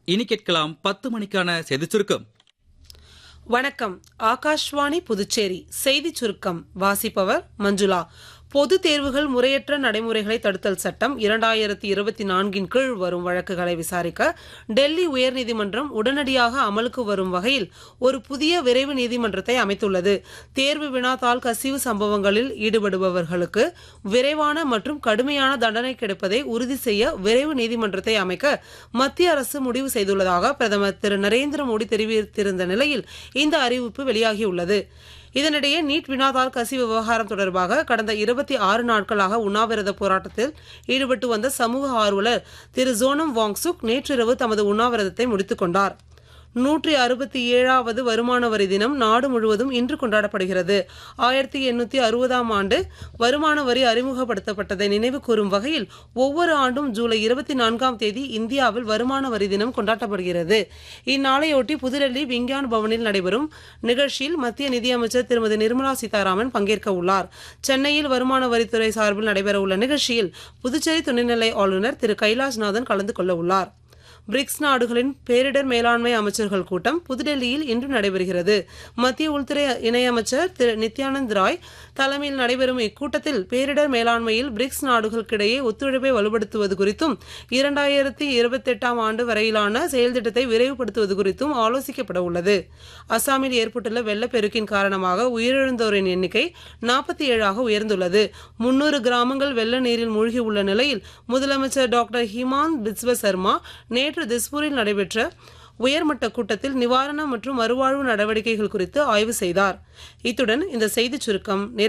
இனி கேட்கலாம் பத்து மணிக்கான செய்திச் சுருக்கம் வணக்கம் ஆகாஷ்வாணி புதுச்சேரி செய்திச் சுருக்கம் வாசிப்பவர் மஞ்சுளா பொது தேர்வுகள் முறையற்ற நடைமுறைகளை தடுத்தல் சட்டம் இரண்டாயிரத்தி இருபத்தி நான்கின் கீழ் வரும் வழக்குகளை விசாரிக்க டெல்லி உயர்நீதிமன்றம் உடனடியாக அமலுக்கு வரும் வகையில் ஒரு புதிய விரைவு நீதிமன்றத்தை அமைத்துள்ளது தேர்வு வினாத்தாள் கசிவு சம்பவங்களில் ஈடுபடுபவர்களுக்கு விரைவான மற்றும் கடுமையான தண்டனை கிடைப்பதை உறுதி செய்ய விரைவு நீதிமன்றத்தை அமைக்க மத்திய அரசு முடிவு செய்துள்ளதாக பிரதமர் திரு நரேந்திர மோடி தெரிவித்திருந்த நிலையில் இந்த அறிவிப்பு வெளியாகியுள்ளது இதனிடையே நீட் வினாதாள் கசிவு விவகாரம் தொடர்பாக கடந்த இருபத்தி ஆறு நாட்களாக உண்ணாவிரத போராட்டத்தில் ஈடுபட்டு வந்த சமூக ஆர்வலர் திரு ஜோனம் வாங்சுக் நேற்றிரவு தமது உண்ணாவிரதத்தை முடித்துக் கொண்டார் நூற்றி அறுபத்தி ஏழாவது வருமான வரி தினம் நாடு முழுவதும் இன்று கொண்டாடப்படுகிறது ஆயிரத்தி எண்ணூத்தி அறுபதாம் ஆண்டு வருமான வரி அறிமுகப்படுத்தப்பட்டதை நினைவு கூறும் வகையில் ஒவ்வொரு ஆண்டும் ஜூலை இருபத்தி நான்காம் தேதி இந்தியாவில் வருமான வரி தினம் கொண்டாடப்படுகிறது இந்நாளையொட்டி புதுடெல்லி விஞ்ஞான் பவனில் நடைபெறும் நிகழ்ச்சியில் மத்திய நிதியமைச்சர் திருமதி நிர்மலா சீதாராமன் பங்கேற்க உள்ளார் சென்னையில் வருமான வரித்துறை சார்பில் நடைபெறவுள்ள நிகழ்ச்சியில் புதுச்சேரி துணைநிலை ஆளுநர் திரு கைலாஷ்நாதன் கலந்து கொள்ள உள்ளார் பிரிக்ஸ் நாடுகளின் பேரிடர் மேலாண்மை அமைச்சர்கள் கூட்டம் புதுடெல்லியில் இன்று நடைபெறுகிறது மத்திய உள்துறை இணையமைச்சர் திரு நித்யானந்த் ராய் தலைமையில் நடைபெறும் இக்கூட்டத்தில் பேரிடர் மேலாண்மையில் பிரிக்ஸ் நாடுகளுக்கிடையே ஒத்துழைப்பை வலுப்படுத்துவது குறித்தும் இரண்டாயிரத்தி இருபத்தெட்டாம் ஆண்டு வரையிலான செயல் திட்டத்தை விரைவுபடுத்துவது குறித்தும் ஆலோசிக்கப்பட உள்ளது அசாமில் ஏற்பட்டுள்ள வெள்ளப்பெருக்கின் காரணமாக உயிரிழந்தோரின் எண்ணிக்கை நாற்பத்தி ஏழாக உயர்ந்துள்ளது முன்னூறு கிராமங்கள் வெள்ள நீரில் மூழ்கியுள்ள நிலையில் முதலமைச்சர் டாக்டர் ஹிமாந்த் பிஸ்வ சர்மா நேற்று திஸ்பூரில் நடைபெற்ற உயர்மட்ட கூட்டத்தில் நிவாரணம் மற்றும் மறுவாழ்வு நடவடிக்கைகள் குறித்து ஆய்வு செய்தார் இத்துடன் இந்த செய்திச் சுருக்கம் நிறைவு